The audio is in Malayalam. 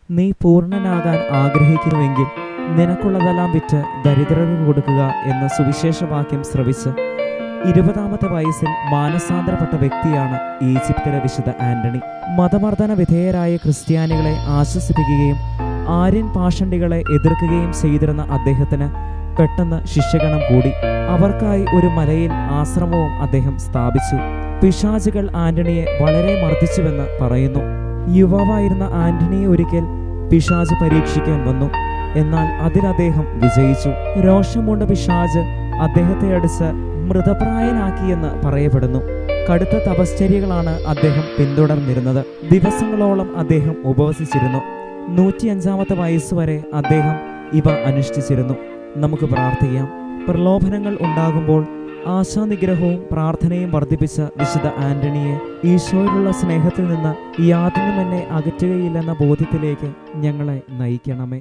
നീ പൂർണ്ണനാകാൻ ആഗ്രഹിക്കുന്നുവെങ്കിൽ നിനക്കുള്ളതെല്ലാം വിറ്റ് ദരിദ്രർക്ക് കൊടുക്കുക എന്ന സുവിശേഷവാക്യം ശ്രവിച്ച് ഇരുപതാമത്തെ വയസ്സിൽ മാനസാന്തരപ്പെട്ട വ്യക്തിയാണ് ഈജിപ്തിലെ വിശുദ്ധ ആന്റണി മതമർദ്ദന വിധേയരായ ക്രിസ്ത്യാനികളെ ആശ്വസിപ്പിക്കുകയും ആര്യൻ പാഷണ്ഡികളെ എതിർക്കുകയും ചെയ്തിരുന്ന അദ്ദേഹത്തിന് പെട്ടെന്ന് ശിഷ്യഗണം കൂടി അവർക്കായി ഒരു മലയിൽ ആശ്രമവും അദ്ദേഹം സ്ഥാപിച്ചു പിശാചുകൾ ആന്റണിയെ വളരെ മർദ്ദിച്ചുവെന്ന് പറയുന്നു യുവാവായിരുന്ന ആന്റണിയെ ഒരിക്കൽ പിശാജ് പരീക്ഷിക്കാൻ വന്നു എന്നാൽ അതിൽ അദ്ദേഹം വിജയിച്ചു രോഷമുണ്ട പിശാജ് അദ്ദേഹത്തെ അടിച്ച് മൃതപ്രായനാക്കിയെന്ന് പറയപ്പെടുന്നു കടുത്ത തപശ്ചര്യകളാണ് അദ്ദേഹം പിന്തുടർന്നിരുന്നത് ദിവസങ്ങളോളം അദ്ദേഹം ഉപവസിച്ചിരുന്നു നൂറ്റിയഞ്ചാമത്തെ വയസ്സുവരെ അദ്ദേഹം ഇവ അനുഷ്ഠിച്ചിരുന്നു നമുക്ക് പ്രാർത്ഥിക്കാം പ്രലോഭനങ്ങൾ ഉണ്ടാകുമ്പോൾ ആശാനിഗ്രഹവും പ്രാർത്ഥനയും വർദ്ധിപ്പിച്ച വിശുദ്ധ ആന്റണിയെ ഈശോയിലുള്ള സ്നേഹത്തിൽ നിന്ന് യാതൊന്നും എന്നെ അകറ്റുകയില്ലെന്ന ബോധ്യത്തിലേക്ക് ഞങ്ങളെ നയിക്കണമേ